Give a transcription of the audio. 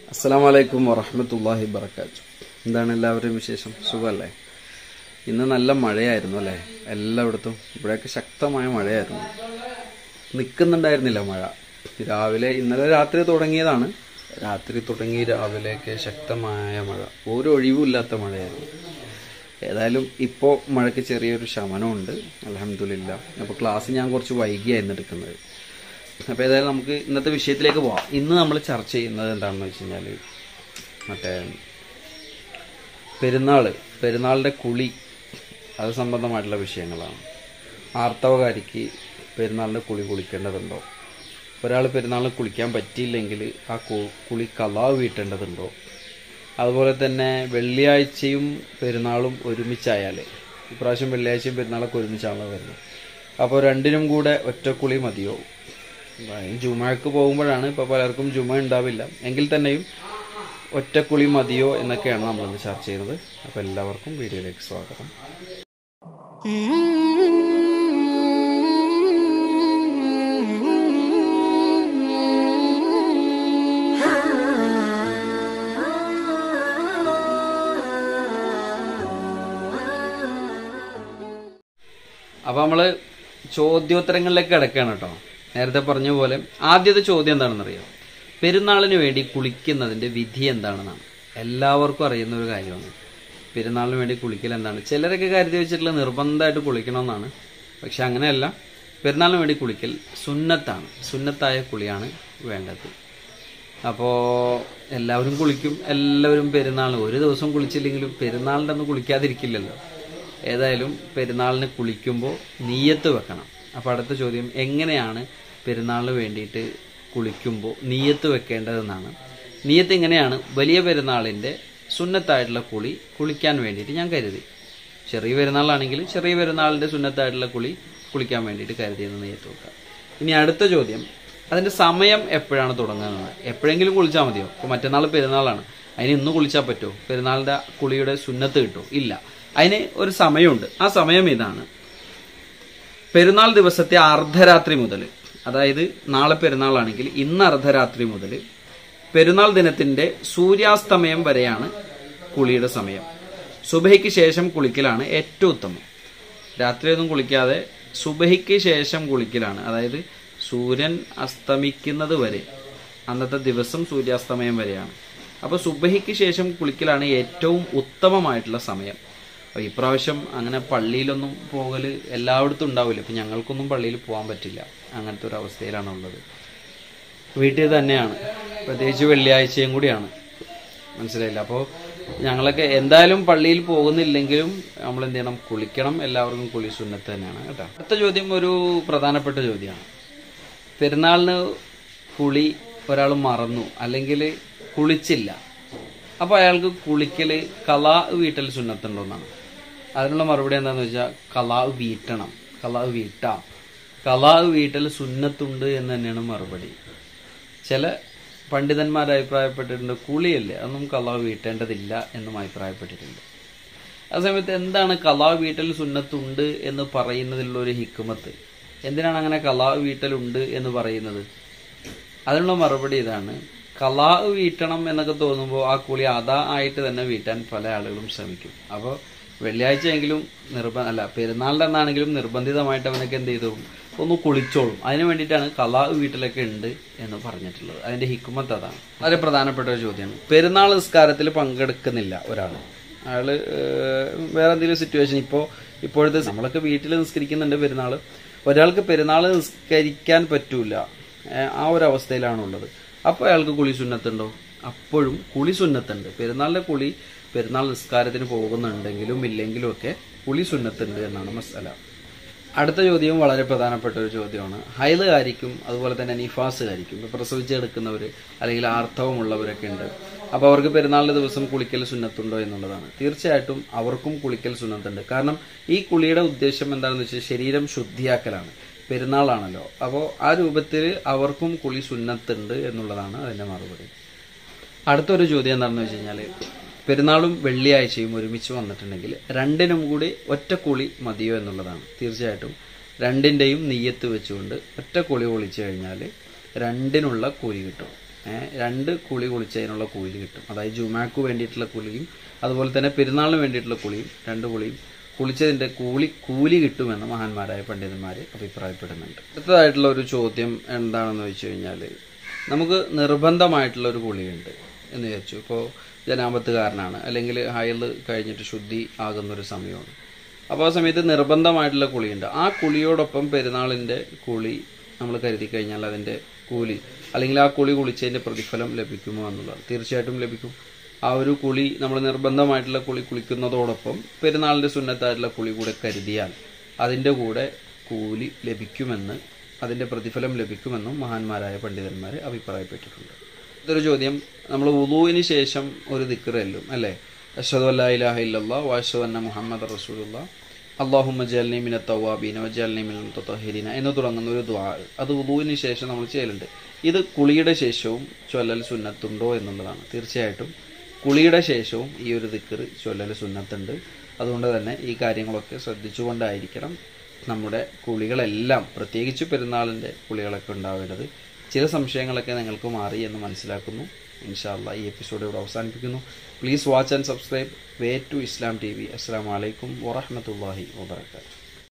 അസ്സാം വലൈക്കും വറഹമത്തല്ലാഹി വർക്കാത്തു എന്താണ് എല്ലാവരുടെയും വിശേഷം സുഖമല്ലേ ഇന്ന് നല്ല മഴയായിരുന്നു അല്ലേ എല്ലായിടത്തും ഇവിടെയൊക്കെ ശക്തമായ മഴയായിരുന്നു നിൽക്കുന്നുണ്ടായിരുന്നില്ല മഴ രാവിലെ ഇന്നലെ രാത്രി തുടങ്ങിയതാണ് രാത്രി തുടങ്ങി രാവിലെയൊക്കെ ശക്തമായ മഴ ഒരു ഒഴിവുമില്ലാത്ത മഴയായിരുന്നു ഏതായാലും ഇപ്പോൾ മഴയ്ക്ക് ചെറിയൊരു ശമനമുണ്ട് അലഹമില്ല അപ്പോൾ ക്ലാസ് ഞാൻ കുറച്ച് വൈകിയായിരുന്നു എടുക്കുന്നത് അപ്പോൾ ഏതായാലും നമുക്ക് ഇന്നത്തെ വിഷയത്തിലേക്ക് പോവാം ഇന്ന് നമ്മൾ ചർച്ച ചെയ്യുന്നത് എന്താണെന്ന് വെച്ച് കഴിഞ്ഞാൽ മറ്റേ പെരുന്നാൾ പെരുന്നാളിൻ്റെ കുളി അത് സംബന്ധമായിട്ടുള്ള വിഷയങ്ങളാണ് ആർത്തവകാരിക്ക് പെരുന്നാളിൻ്റെ കുളി കുളിക്കേണ്ടതുണ്ടോ ഒരാൾ പെരുന്നാളിന് കുളിക്കാൻ പറ്റിയില്ലെങ്കിൽ ആ കു- കുളി കലാ വീട്ടേണ്ടതുണ്ടോ അതുപോലെ തന്നെ വെള്ളിയാഴ്ചയും പെരുന്നാളും ഒരുമിച്ചായാൽ ഇപ്രാവശ്യം വെള്ളിയാഴ്ചയും പെരുന്നാളൊക്കെ ഒരുമിച്ചാണല്ലോ വരുന്നത് അപ്പോൾ രണ്ടിനും കൂടെ ഒറ്റക്കുളി മതിയോ ഈ ജുമക്ക് പോകുമ്പോഴാണ് ഇപ്പോൾ പലർക്കും ജുമ ഉണ്ടാവില്ല എങ്കിൽ തന്നെയും ഒറ്റക്കുളി മതിയോ എന്നൊക്കെയാണ് നമ്മളിന്ന് ചർച്ച ചെയ്യുന്നത് അപ്പോൾ എല്ലാവർക്കും വീഡിയോയിലേക്ക് സ്വാഗതം അപ്പോൾ നമ്മൾ ചോദ്യോത്തരങ്ങളിലേക്ക് കിടക്കുകയാണ് കേട്ടോ നേരത്തെ പറഞ്ഞ പോലെ ആദ്യത്തെ ചോദ്യം എന്താണെന്നറിയാം പെരുന്നാളിന് വേണ്ടി കുളിക്കുന്നതിന്റെ വിധി എന്താണെന്നാണ് എല്ലാവർക്കും അറിയുന്ന ഒരു കാര്യമാണ് പെരുന്നാളിന് വേണ്ടി കുളിക്കൽ എന്താണ് ചിലരൊക്കെ കരുതി വെച്ചിട്ടുള്ള നിർബന്ധമായിട്ട് കുളിക്കണമെന്നാണ് പക്ഷെ അങ്ങനെയല്ല പെരുന്നാളിന് വേണ്ടി കുളിക്കൽ സുന്നത്താണ് സുന്നത്തായ കുളിയാണ് വേണ്ടത് അപ്പോൾ എല്ലാവരും കുളിക്കും എല്ലാവരും പെരുന്നാളിന് ഒരു ദിവസം കുളിച്ചില്ലെങ്കിലും പെരുന്നാളിൻ്റെ അന്ന് കുളിക്കാതിരിക്കില്ലല്ലോ ഏതായാലും പെരുന്നാളിന് കുളിക്കുമ്പോൾ നീയത്ത് വെക്കണം അപ്പോൾ അടുത്ത ചോദ്യം എങ്ങനെയാണ് പെരുന്നാളിന് വേണ്ടിയിട്ട് കുളിക്കുമ്പോൾ നീയത്ത് വെക്കേണ്ടതെന്നാണ് നീയത്ത് ഇങ്ങനെയാണ് വലിയ പെരുന്നാളിൻ്റെ സുന്നത്തായിട്ടുള്ള കുളി കുളിക്കാൻ വേണ്ടിയിട്ട് ഞാൻ കരുതി ചെറിയ പെരുന്നാളാണെങ്കിൽ ചെറിയ പെരുന്നാളിൻ്റെ സുന്നത്തായിട്ടുള്ള കുളി കുളിക്കാൻ വേണ്ടിയിട്ട് കരുതിയെന്ന് നെയ്യത്ത് വെക്കുക ഇനി അടുത്ത ചോദ്യം അതിൻ്റെ സമയം എപ്പോഴാണ് തുടങ്ങുന്നത് എപ്പോഴെങ്കിലും കുളിച്ചാൽ മതിയോ ഇപ്പോൾ മറ്റന്നാൾ പെരുന്നാളാണ് അതിന് ഇന്ന് കുളിച്ചാൽ പറ്റുമോ പെരുന്നാളിൻ്റെ കുളിയുടെ സുന്നത്ത് കിട്ടുമോ ഇല്ല അതിന് ഒരു സമയമുണ്ട് ആ സമയം ഇതാണ് പെരുന്നാൾ ദിവസത്തെ അർദ്ധരാത്രി മുതൽ അതായത് നാളെ പെരുന്നാളാണെങ്കിൽ ഇന്ന് അർദ്ധരാത്രി മുതൽ പെരുന്നാൾ ദിനത്തിന്റെ സൂര്യാസ്തമയം വരെയാണ് കുളിയുടെ സമയം സുബഹിക്ക് ശേഷം കുളിക്കലാണ് ഏറ്റവും ഉത്തമം രാത്രിയൊന്നും കുളിക്കാതെ സുബഹിക്ക് ശേഷം കുളിക്കലാണ് അതായത് സൂര്യൻ അസ്തമിക്കുന്നത് വരെ അന്നത്തെ ദിവസം സൂര്യാസ്തമയം വരെയാണ് അപ്പോൾ സുബഹിക്ക് ശേഷം കുളിക്കലാണ് ഏറ്റവും ഉത്തമമായിട്ടുള്ള സമയം അപ്പോൾ ഇപ്രാവശ്യം അങ്ങനെ പള്ളിയിലൊന്നും പോകൽ എല്ലായിടത്തും ഉണ്ടാവില്ല ഇപ്പം ഞങ്ങൾക്കൊന്നും പള്ളിയിൽ പോകാൻ പറ്റില്ല അങ്ങനത്തെ ഒരു അവസ്ഥയിലാണ് ഉള്ളത് വീട്ടിൽ തന്നെയാണ് പ്രത്യേകിച്ച് വെള്ളിയാഴ്ചയും കൂടിയാണ് മനസ്സിലായില്ല അപ്പോൾ ഞങ്ങളൊക്കെ എന്തായാലും പള്ളിയിൽ പോകുന്നില്ലെങ്കിലും നമ്മൾ എന്ത് ചെയ്യണം കുളിക്കണം എല്ലാവർക്കും കുളി സുന്നത്ത് തന്നെയാണ് കേട്ടോ അടുത്ത ചോദ്യം ഒരു പ്രധാനപ്പെട്ട ചോദ്യമാണ് പെരുന്നാളിന് കുളി ഒരാൾ മറന്നു അല്ലെങ്കിൽ കുളിച്ചില്ല അപ്പോൾ അയാൾക്ക് കുളിക്കൽ കലാ വീട്ടൽ സുന്നത്തുണ്ടോ എന്നാണ് അതിനുള്ള മറുപടി എന്താണെന്ന് വെച്ചാൽ കലാ വീട്ടണം കലാ വീട്ടാം കലാ വീട്ടൽ സുന്നത്തുണ്ട് എന്ന് തന്നെയാണ് മറുപടി ചില പണ്ഡിതന്മാർ അഭിപ്രായപ്പെട്ടിട്ടുണ്ട് കുളിയല്ലേ അതൊന്നും കലാ വീട്ടേണ്ടതില്ല എന്നും അഭിപ്രായപ്പെട്ടിട്ടുണ്ട് ആ സമയത്ത് എന്താണ് കലാ വീട്ടൽ സുന്നത്തുണ്ട് എന്ന് പറയുന്നതിലുള്ള ഒരു ഹിക്കുമത്ത് എന്തിനാണ് അങ്ങനെ കലാ വീട്ടലുണ്ട് എന്ന് പറയുന്നത് അതിനുള്ള മറുപടി ഇതാണ് കലാ വീട്ടണം എന്നൊക്കെ തോന്നുമ്പോൾ ആ കുളി അതാ ആയിട്ട് തന്നെ വീട്ടാൻ പല ആളുകളും ശ്രമിക്കും അപ്പോൾ വെള്ളിയാഴ്ചയെങ്കിലും നിർബന്ധ അല്ല പെരുന്നാളിൻ്റെ അന്നാണെങ്കിലും നിർബന്ധിതമായിട്ട് അവനൊക്കെ എന്ത് ചെയ്തു ഒന്ന് കുളിച്ചോളും അതിന് വേണ്ടിയിട്ടാണ് കലാ വീട്ടിലൊക്കെ ഉണ്ട് എന്ന് പറഞ്ഞിട്ടുള്ളത് അതിന്റെ ഹിക്കുമത്ത് അതാണ് വളരെ പ്രധാനപ്പെട്ട ഒരു ചോദ്യമാണ് പെരുന്നാൾ നിസ്കാരത്തിൽ പങ്കെടുക്കുന്നില്ല ഒരാൾ അയാൾ വേറെ എന്തെങ്കിലും സിറ്റുവേഷൻ ഇപ്പോൾ ഇപ്പോഴത്തെ നമ്മളൊക്കെ വീട്ടിൽ നിസ്കരിക്കുന്നുണ്ട് പെരുന്നാൾ ഒരാൾക്ക് പെരുന്നാൾ നിസ്കരിക്കാൻ പറ്റൂല ഏഹ് ആ ഒരു അവസ്ഥയിലാണുള്ളത് അപ്പോൾ അയാൾക്ക് കുളി സുന്നത്തുണ്ടോ അപ്പോഴും കുളി സുന്നത്തുണ്ട് പെരുന്നാളിന്റെ കുളി പെരുന്നാൾ നിസ്കാരത്തിന് പോകുന്നുണ്ടെങ്കിലും ഇല്ലെങ്കിലും ഒക്കെ കുളി സുന്നത്തുണ്ട് എന്നാണ് മസാല അടുത്ത ചോദ്യവും വളരെ പ്രധാനപ്പെട്ട ഒരു ചോദ്യമാണ് ഹൈലുകാരിക്കും അതുപോലെ തന്നെ നിഫാസുകാരിക്കും ഇപ്പോൾ പ്രസവിച്ചെടുക്കുന്നവർ അല്ലെങ്കിൽ ആർത്തവമുള്ളവരൊക്കെ ഉണ്ട് അപ്പോൾ അവർക്ക് പെരുന്നാളിന്റെ ദിവസം കുളിക്കൽ സുന്നത്തുണ്ടോ എന്നുള്ളതാണ് തീർച്ചയായിട്ടും അവർക്കും കുളിക്കൽ സുന്നത്തുണ്ട് കാരണം ഈ കുളിയുടെ ഉദ്ദേശം എന്താണെന്ന് വെച്ചാൽ ശരീരം ശുദ്ധിയാക്കലാണ് പെരുന്നാളാണല്ലോ അപ്പോൾ ആ രൂപത്തിൽ അവർക്കും കുളി സുന്നത്തുണ്ട് എന്നുള്ളതാണ് അതിന്റെ മറുപടി അടുത്തൊരു ചോദ്യം എന്താണെന്ന് വെച്ച് കഴിഞ്ഞാൽ പെരുന്നാളും വെള്ളിയാഴ്ചയും ഒരുമിച്ച് വന്നിട്ടുണ്ടെങ്കിൽ രണ്ടിനും കൂടി ഒറ്റ കുളി മതിയോ എന്നുള്ളതാണ് തീർച്ചയായിട്ടും രണ്ടിൻ്റെയും നെയ്യത്ത് വെച്ചുകൊണ്ട് ഒറ്റ കുളി പൊളിച്ചു കഴിഞ്ഞാൽ രണ്ടിനുള്ള കൂലി കിട്ടും ഏ, രണ്ട് കുളി കുളിച്ചതിനുള്ള കൂലി കിട്ടും അതായത് ജുമാക്ക് വേണ്ടിയിട്ടുള്ള കുളിയും അതുപോലെ തന്നെ പെരുന്നാളിന് വേണ്ടിയിട്ടുള്ള കുളിയും രണ്ട് കുളിയും കുളിച്ചതിൻ്റെ കൂലി കൂലി കിട്ടുമെന്ന് മഹാന്മാരായ പണ്ഡിതന്മാർ അഭിപ്രായപ്പെടുന്നുണ്ട് അടുത്തതായിട്ടുള്ള ഒരു ചോദ്യം എന്താണെന്ന് വെച്ച് കഴിഞ്ഞാൽ നമുക്ക് നിർബന്ധമായിട്ടുള്ള ഒരു കുളിയുണ്ട് എന്ന് വിചാരിച്ചു ഇപ്പോൾ ജനാപത്തുകാരനാണ് അല്ലെങ്കിൽ ഹയല് കഴിഞ്ഞിട്ട് ശുദ്ധി ആകുന്ന ഒരു സമയമാണ് അപ്പോൾ ആ സമയത്ത് നിർബന്ധമായിട്ടുള്ള കുളിയുണ്ട് ആ കുളിയോടൊപ്പം പെരുന്നാളിൻ്റെ കുളി നമ്മൾ കരുതി കഴിഞ്ഞാൽ അതിൻ്റെ കൂലി അല്ലെങ്കിൽ ആ കുളി കുളിച്ചതിൻ്റെ പ്രതിഫലം ലഭിക്കുമോ എന്നുള്ളത് തീർച്ചയായിട്ടും ലഭിക്കും ആ ഒരു കുളി നമ്മൾ നിർബന്ധമായിട്ടുള്ള കുളി കുളിക്കുന്നതോടൊപ്പം പെരുന്നാളിൻ്റെ സുന്നത്തായിട്ടുള്ള കുളി കൂടെ കരുതിയാൽ അതിൻ്റെ കൂടെ കൂലി ലഭിക്കുമെന്ന് അതിൻ്റെ പ്രതിഫലം ലഭിക്കുമെന്നും മഹാന്മാരായ പണ്ഡിതന്മാർ അഭിപ്രായപ്പെട്ടിട്ടുണ്ട് ഇതൊരു ചോദ്യം നമ്മൾ ഉദുവിന് ശേഷം ഒരു ദിക്റല്ലും അല്ലേ അഷ്ഹദു അല്ലാ ഇലാഹ ഇല്ലല്ലാ വാഷു അന്ന മുഹമ്മദ് റസൂലുള്ള അള്ളാഹുമ്മ ജൽനി മിന തവാബീന വജൽനി മിന മുത്തഹീരീന എന്ന് തുടങ്ങുന്ന ഒരു ദ്വാ അത് ഉദുവിന് ശേഷം നമ്മൾ ചെയ്യലുണ്ട് ഇത് കുളിയുടെ ശേഷവും ചൊല്ലൽ സുന്നത്തുണ്ടോ എന്നുള്ളതാണ് തീർച്ചയായിട്ടും കുളിയുടെ ശേഷവും ഈ ഒരു ദിക്കർ ചൊല്ലൽ സുന്നത്തുണ്ട് അതുകൊണ്ട് തന്നെ ഈ കാര്യങ്ങളൊക്കെ ശ്രദ്ധിച്ചുകൊണ്ടായിരിക്കണം നമ്മുടെ കുളികളെല്ലാം പ്രത്യേകിച്ച് പെരുന്നാളിൻ്റെ കുളികളൊക്കെ ഉണ്ടാവേണ്ടത് ചില സംശയങ്ങളൊക്കെ നിങ്ങൾക്ക് മാറി എന്ന് മനസ്സിലാക്കുന്നു ഇൻഷാല്ല ഈ എപ്പിസോഡ് ഇവിടെ അവസാനിപ്പിക്കുന്നു please watch and subscribe way to Islam T V അസ്സാം വലൈക്കും വറഹമത്തല്ലാഹി വാബർക്കാത്തു